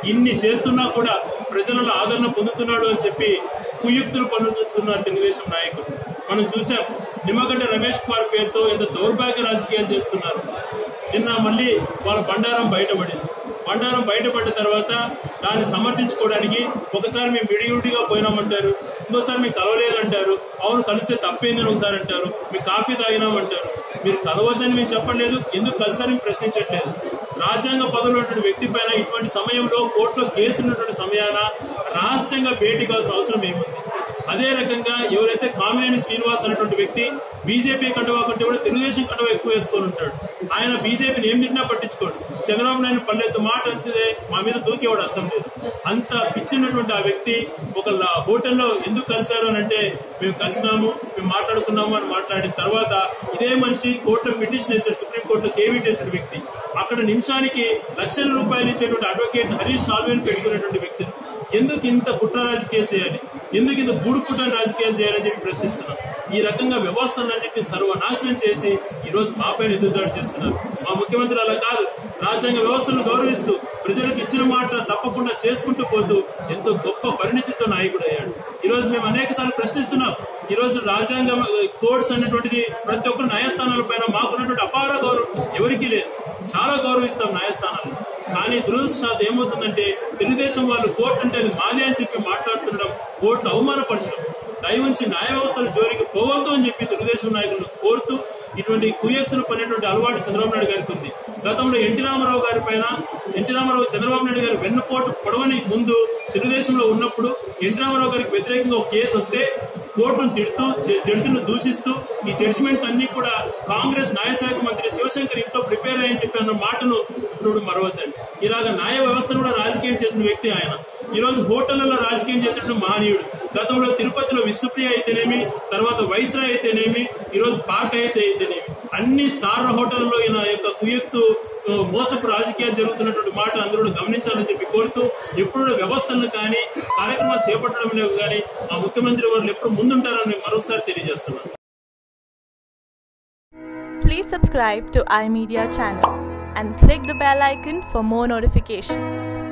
ఇన్ని చేస్తున్నా కూడా ప్రజలలో ఆదరణ పొందుతున్నాడు అని చెప్పి కుయుక్తులు పొందుతున్నారు తెలుగుదేశం నాయకులు మనం చూసాం నిమ్మగడ్డ రమేష్ కుమార్ పేరుతో ఎంత దౌర్భాగ్య రాజకీయాలు చేస్తున్నారు నిన్న మళ్ళీ వాళ్ళ బండారం బయటపడింది బండారం బయటపడ్డ తర్వాత దాన్ని సమర్థించుకోవడానికి ఒకసారి మేము విడివిడిగా పోయినామంటారు ఇంకోసారి మీకు కలవలేదంటారు అవును కలిస్తే తప్పేందని ఒకసారి అంటారు మీకు కాఫీ తాగినామంటారు మీరు కలవద్దని మేము చెప్పలేదు ఎందుకు కలిసారని ప్రశ్నించట్లేదు రాజ్యాంగ పదవిలో ఉన్నటువంటి వ్యక్తి పైన ఇటువంటి సమయంలో కోర్టులో కేసు ఉన్నటువంటి సమయాన రహస్యంగా భేటీ కావాల్సిన అవసరం ఏముంది అదే రకంగా ఎవరైతే కామినేని శ్రీనివాస్ అనేటువంటి వ్యక్తి బీజేపీ కండువా కంటే కూడా తెలుగుదేశం కండువా ఎక్కువ వేసుకొని ఉంటాడు ఆయన బీజేపీని ఏం తిట్టినా పట్టించుకోడు చంద్రబాబు నాయుడు పల్లెత్తు మాట అంతే మా మీద దూకేవాడు అసెంబ్లీ అంత పిచ్చినటువంటి ఆ వ్యక్తి ఒక లా- హోటల్లో ఎందుకు కలిశారు అని అంటే మేము కలిసినాము మేము మాట్లాడుకున్నాము అని మాట్లాడిన తర్వాత ఇదే మనిషి కోర్టులో పిటిషన్ వేశాడు సుప్రీం కోర్టులో కేవీట్ చేసిన వ్యక్తి అక్కడ నిమిషానికి లక్షల రూపాయలు ఇచ్చేటువంటి అడ్వకేట్ హరీష్ సాల్వేని పెట్టుకున్నటువంటి వ్యక్తి ఎందుకు ఇంత కుట్ర రాజకీయాలు చేయాలి ఎందుకు ఇంత బూడు కుట్ర రాజకీయాలు చేయాలని చెప్పి ప్రశ్నిస్తున్నాం ఈ రకంగా వ్యవస్థలన్నింటినీ సర్వనాశనం చేసి ఈ రోజు మా పైన ఎదురుదాడి చేస్తున్నారు మా ముఖ్యమంత్రి అలా కాదు రాజ్యాంగ వ్యవస్థలను గౌరవిస్తూ ప్రజలకు ఇచ్చిన మాట తప్పకుండా చేసుకుంటూ పోతూ ఎంతో గొప్ప పరిణితితో నాయకుడు అయ్యాడు ఈ రోజు మేము అనేక సార్లు ప్రశ్నిస్తున్నాం ఈ రోజు రాజ్యాంగ కోడ్స్ అన్నటువంటిది ప్రతి ఒక్కరు న్యాయస్థానాల పైన మాకున్నటువంటి అపార గౌరవం ఎవరికీ లేదు చాలా గౌరవిస్తాం న్యాయస్థానాలు కానీ దురదృష్టం ఏమవుతుందంటే తెలుగుదేశం వాళ్ళు కోర్టు అంటే అది మాదే అని చెప్పి మాట్లాడుతుండడం కోర్టును అవమానపరచడం దయవుంచి న్యాయ వ్యవస్థల జోలికి పోవద్దు అని చెప్పి తెలుగుదేశం నాయకులను కోరుతూ ఇటువంటి కుయక్తులు పనేటువంటి అలవాటు చంద్రబాబు నాయుడు గారికి ఉంది గతంలో ఎన్టీ రామారావు గారి పైన ఎన్టీ రామారావు చంద్రబాబు నాయుడు గారి వెన్నుపోటు పొడవని ముందు తెలుగుదేశంలో ఉన్నప్పుడు ఎన్టీ రామారావు గారికి వ్యతిరేకంగా ఒక కేసు వస్తే కోర్టును తిడుతూ జ- జడ్జిను దూషిస్తూ ఈ జడ్జిమెంట్ అన్ని కూడా కాంగ్రెస్ న్యాయశాఖ మంత్రి శివశంకర్ ఇంట్లో ప్రిపేర్ అయ్యని చెప్పి అన్న మాటను ఇప్పుడు మరవద్దండి ఇలాగ న్యాయ వ్యవస్థను కూడా రాజకీయం చేసిన వ్యక్తి ఆయన ఈ రోజు హోటళ్లలో రాజకీయం చేసినట్టు మహనీయుడు గతంలో తిరుపతిలో విష్ణుప్రియ అయితేనేమి తర్వాత వైస్రాయ్ అయితేనేమి ఈ రోజు పార్క్ అయితే అయితేనేమి అన్ని స్టార్ హోటళ్లలో ఈయన యొక్క కుయెత్తు ఆ, మోసపు రాజకీయాలు జరుగుతున్నటువంటి మాట అందరూ గమనించాలని చెప్పి కోరుతూ ఎప్పుడు వ్యవస్థలను కానీ కార్యక్రమాలు చేపట్టడంలో కానీ ఆ ముఖ్యమంత్రి వారు ఎప్పుడు ముందుంటారని మరొకసారి తెలియజేస్తున్నాను Please subscribe to iMedia channel and click the bell icon for more notifications.